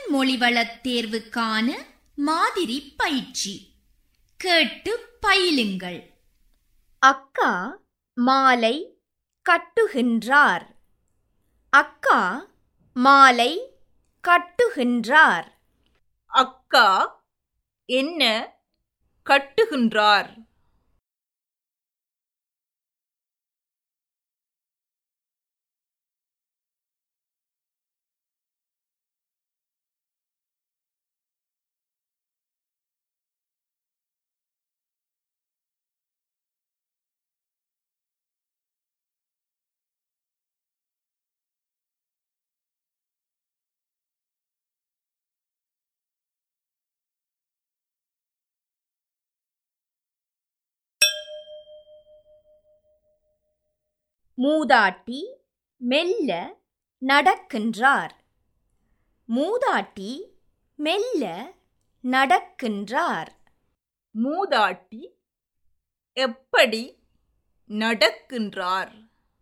மொழிவளத் தேர்வுக்கான மாதிரி பயிற்சி கேட்டு பயிலுங்கள் அக்கா மாலை கட்டுகின்றார் அக்கா மாலை கட்டுகின்றார் அக்கா என்ன கட்டுகின்றார் மூதாட்டி மெல்ல நடக்கின்றார் மூதாட்டி மெல்ல நடக்கின்றார் மூதாட்டி எப்படி நடக்கின்றார்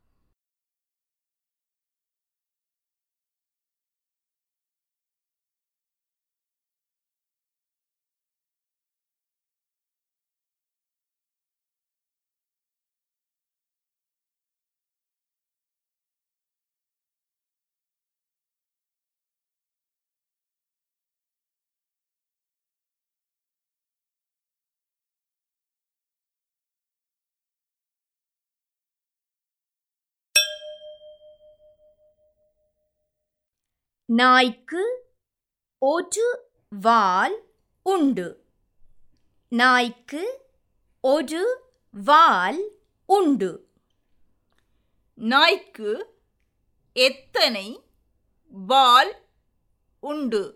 நாய்க்கு ஒரு வால் உண்டு நாய்க்கு ஒரு வால் உண்டு நாய்க்கு எத்தனை வால் உண்டு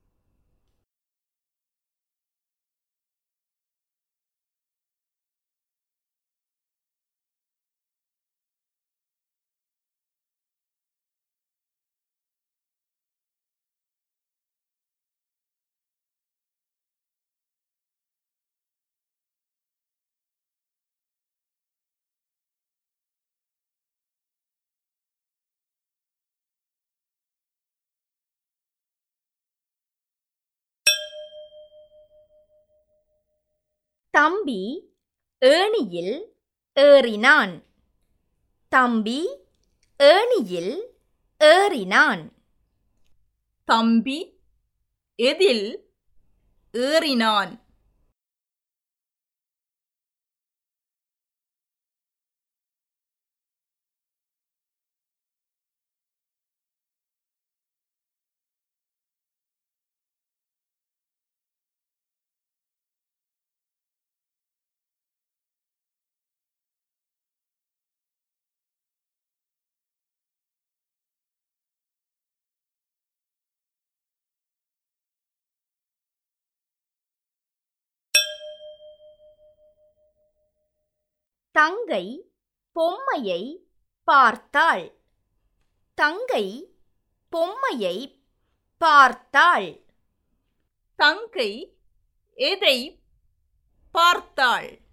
தம்பி ஏணியில் ஏறினான் தம்பி ஏணியில் ஏறினான் தம்பி எதில் ஏறினான் தங்கை பொம்மையை பார்த்தாள் தங்கை பொம்மையை பார்த்தாள் தங்கை எதை பார்த்தாள்